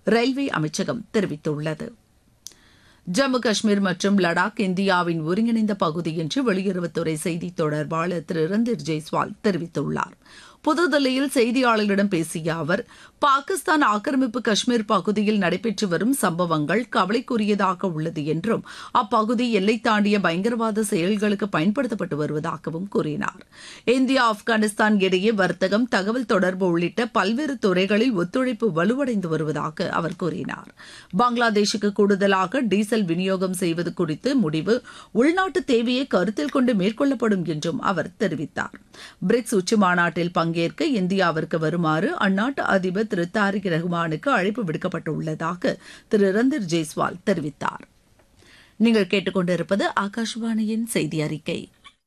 railway அமைச்சகம் தெரிவித்துள்ளது ஜம்மு காஷ்மீர் மற்றும் லடாக் இந்தியாவின் ஒருங்கிணைந்த பகுதி என்று வெளியுறவுத்துறை செய்தி தொடர்பாளர் திரு ரந்தீர் ஜெய்ஸ்வால் தெரிவித்துள்ளார் புதுதில்லியில் செய்தியாளர்களிடம் பேசிய அவர் பாகிஸ்தான் ஆக்கிரமிப்பு காஷ்மீர் பகுதியில் நடைபெற்று வரும் சம்பவங்கள் கவலைக்குரியதாக உள்ளது என்றும் அப்பகுதி எல்லை தாண்டிய பயங்கரவாத செயல்களுக்கு பயன்படுத்தப்பட்டு வருவதாகவும் கூறினார் இந்தியா ஆப்கானிஸ்தான் இடையே வர்த்தகம் தகவல் தொடர்பு உள்ளிட்ட பல்வேறு துறைகளில் ஒத்துழைப்பு வலுவடைந்து வருவதாக அவர் கூறினார் பங்களாதேஷுக்கு கூடுதலாக டீசல் விநியோகம் செய்வது குறித்து முடிவு உள்நாட்டு தேவையை கருத்தில் கொண்டு மேற்கொள்ளப்படும் என்றும் அவர் தெரிவித்தார் பிரிக்ஸ் உச்சி மாநாட்டில் பங்கேற்க இந்தியாவிற்கு வருமாறு அந்நாட்டு அதிபர் திரு தாரிக் ரஹ்மானுக்கு அழைப்பு விடுக்கப்பட்டுள்ளதாக திரு ரந்தீர் ஜெய்ஸ்வால் தெரிவித்தார் நீங்கள் கேட்டுக்கொண்டிருப்பது ஆகாஷவாணியின் செய்தி அறிக்கை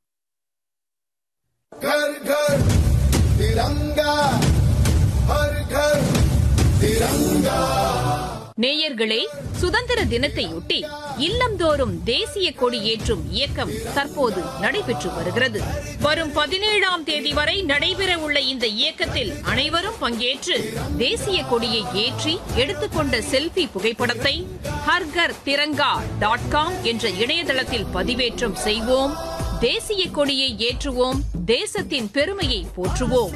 घर घर तिरंगा हर घर तिरंगा நேயர்களே சுதந்திர தினத்தையொட்டி இல்லந்தோறும் தேசிய கொடி ஏற்றும் இயக்கம் தற்போது நடைபெற்று வருகிறது வரும் பதினேழாம் தேதி வரை நடைபெறவுள்ள இந்த இயக்கத்தில் அனைவரும் பங்கேற்று தேசிய கொடியை ஏற்றி எடுத்துக்கொண்ட செல்பி புகைப்படத்தை ஹர்கர் திரங்கா டாட் காம் என்ற இணையதளத்தில் பதிவேற்றம் செய்வோம் தேசிய கொடியை ஏற்றுவோம் தேசத்தின் பெருமையை போற்றுவோம்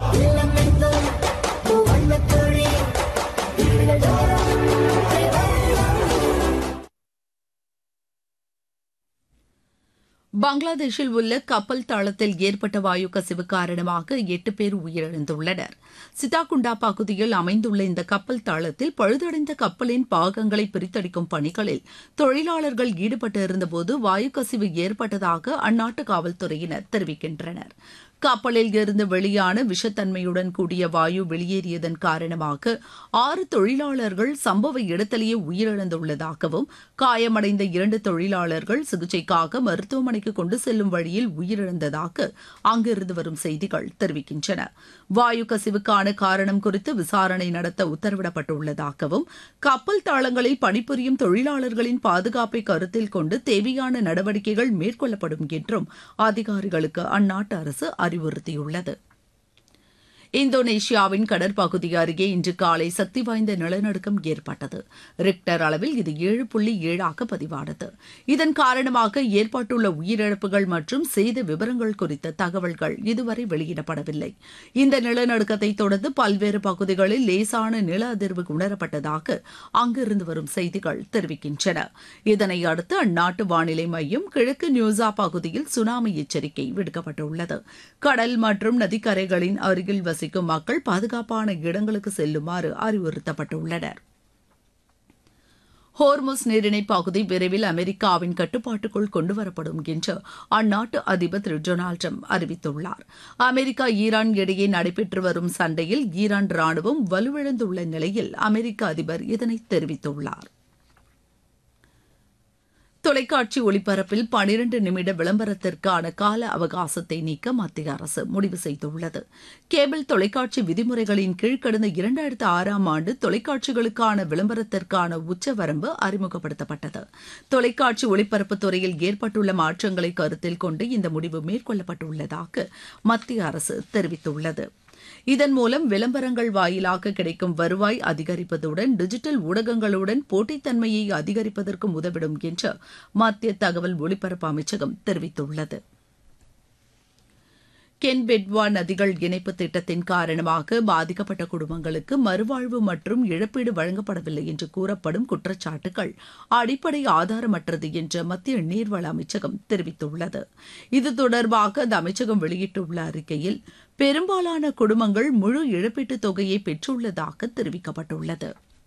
பங்களாதேஷில் உள்ள கப்பல் தளத்தில் ஏற்பட்ட வாயு கசிவு காரணமாக எட்டு பேர் உயிரிழந்துள்ளனர் சிதாகுண்டா பகுதியில் அமைந்துள்ள இந்த கப்பல் தளத்தில் பழுதடைந்த கப்பலின் பாகங்களை பிரித்தடிக்கும் பணிகளில் தொழிலாளர்கள் ஈடுபட்டு இருந்தபோது வாயு கசிவு ஏற்பட்டதாக அந்நாட்டு காவல்துறையினர் தெரிவிக்கின்றனர் கப்பலில் இருந்து வெளியான விஷத்தன்மையுடன் கூடிய வாயு வெளியேறியதன் காரணமாக ஆறு தொழிலாளர்கள் சம்பவ இடத்திலேயே உயிரிழந்துள்ளதாகவும் காயமடைந்த இரண்டு தொழிலாளர்கள் சிகிச்சைக்காக மருத்துவமனைக்கு கொண்டு செல்லும் வழியில் உயிரிழந்ததாக அங்கிருந்து வரும் செய்திகள் தெரிவிக்கின்றன வாயு கசிவுக்கான காரணம் குறித்து விசாரணை நடத்த உத்தரவிடப்பட்டுள்ளதாகவும் கப்பல் தளங்களில் பணிபுரியும் தொழிலாளர்களின் பாதுகாப்பை கருத்தில் கொண்டு தேவையான நடவடிக்கைகள் மேற்கொள்ளப்படும் என்றும் அதிகாரிகளுக்கு அந்நாட்டு அரசு அறிவுறுத்தியுள்ளது இந்தோனேஷியாவின் கடற்பகுதி அருகே இன்று காலை சக்தி வாய்ந்த நிலநடுக்கம் ஏற்பட்டது ரிக்டர் அளவில் இது ஏழு புள்ளி ஏழாக பதிவானது இதன் காரணமாக ஏற்பட்டுள்ள உயிரிழப்புகள் மற்றும் சேத விவரங்கள் குறித்த தகவல்கள் இதுவரை வெளியிடப்படவில்லை இந்த நிலநடுக்கத்தை தொடர்ந்து பல்வேறு பகுதிகளில் லேசான நில அதிர்வு உணரப்பட்டதாக அங்கிருந்து வரும் செய்திகள் தெரிவிக்கின்றன இதனை அடுத்து அந்நாட்டு வானிலை மையம் கிழக்கு நியூசா பகுதியில் சுனாமி எச்சரிக்கை விடுக்கப்பட்டுள்ளது கடல் மற்றும் நதிக்கரைகளின் அருகில் வசிக்கும் மக்கள் பாதுகாப்பான இடங்களுக்கு செல்லுமாறு அறிவுறுத்தப்பட்டுள்ளனர் ஹோர்முஸ் நீரிணை பகுதி விரைவில் அமெரிக்காவின் கட்டுப்பாட்டுக்குள் கொண்டுவரப்படும் என்று அந்நாட்டு அதிபர் திரு டொனால்டு ட்ரம்ப் அறிவித்துள்ளார் அமெரிக்கா ஈரான் இடையே நடைபெற்று வரும் சண்டையில் ஈரான் ராணுவம் வலுவிழந்துள்ள நிலையில் அமெரிக்க அதிபர் இதனை தெரிவித்துள்ளார் தொலைக்காட்சி ஒளிபரப்பில் பனிரண்டு நிமிட விளம்பரத்திற்கான கால அவகாசத்தை நீக்க மத்திய அரசு முடிவு செய்துள்ளது கேபிள் தொலைக்காட்சி விதிமுறைகளின் கீழ் கடந்த இரண்டாயிரத்து ஆறாம் ஆண்டு தொலைக்காட்சிகளுக்கான விளம்பரத்திற்கான உச்சவரம்பு அறிமுகப்படுத்தப்பட்டது தொலைக்காட்சி ஒளிபரப்பு துறையில் ஏற்பட்டுள்ள மாற்றங்களை கருத்தில் கொண்டு இந்த முடிவு மேற்கொள்ளப்பட்டுள்ளதாக மத்திய அரசு தெரிவித்துள்ளது இதன் மூலம் விளம்பரங்கள் வாயிலாக கிடைக்கும் வருவாய் அதிகரிப்பதுடன் டிஜிட்டல் ஊடகங்களுடன் போட்டித்தன்மையை அதிகரிப்பதற்கும் உதவிடும் என்று மத்திய தகவல் ஒலிபரப்பு அமைச்சகம் தெரிவித்துள்ளது கென் பெட்வா நதிகள் இணைப்பு திட்டத்தின் காரணமாக பாதிக்கப்பட்ட குடும்பங்களுக்கு மறுவாழ்வு மற்றும் இழப்பீடு வழங்கப்படவில்லை என்று கூறப்படும் குற்றச்சாட்டுகள் அடிப்படை ஆதாரமற்றது என்று மத்திய நீர்வள அமைச்சகம் தெரிவித்துள்ளது இது தொடர்பாக அந்த அமைச்சகம் வெளியிட்டுள்ள அறிக்கையில் பெரும்பாலான குடும்பங்கள் முழு இழப்பீட்டுத் தொகையை பெற்றுள்ளதாக தெரிவிக்கப்பட்டுள்ளது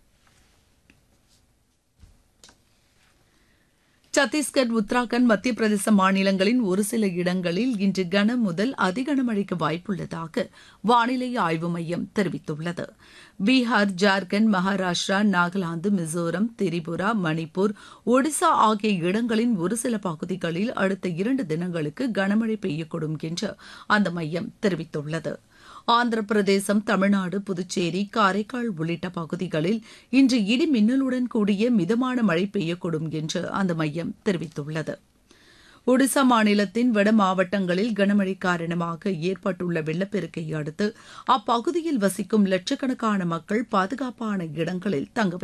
சத்தீஸ்கர் உத்தராகண்ட் மத்திய பிரதேச மாநிலங்களின் ஒரு சில இடங்களில் இன்று கனம் முதல் அதிகனமழைக்கு வாய்ப்புள்ளதாக வானிலை ஆய்வு மையம் தெரிவித்துள்ளது பீகார் ஜார்க்கண்ட் மகாராஷ்டிரா நாகாலாந்து மிசோரம் திரிபுரா மணிப்பூர் ஒடிசா ஆகிய இடங்களின் ஒரு சில பகுதிகளில் அடுத்த இரண்டு தினங்களுக்கு கனமழை பெய்யக்கூடும் என்று அந்த மையம் தெரிவித்துள்ளது ஆந்திர பிரதேசம் தமிழ்நாடு புதுச்சேரி காரைக்கால் உள்ளிட்ட பகுதிகளில் இன்று இடி மின்னலுடன் கூடிய மிதமான மழை பெய்யக்கூடும் என்று அந்த மையம் தெரிவித்துள்ளது ஒடிசா மாநிலத்தின் வட மாவட்டங்களில் கனமழை காரணமாக ஏற்பட்டுள்ள வெள்ளப்பெருக்கை அடுத்து அப்பகுதியில் வசிக்கும் லட்சக்கணக்கான மக்கள் பாதுகாப்பான இடங்களில் தங்க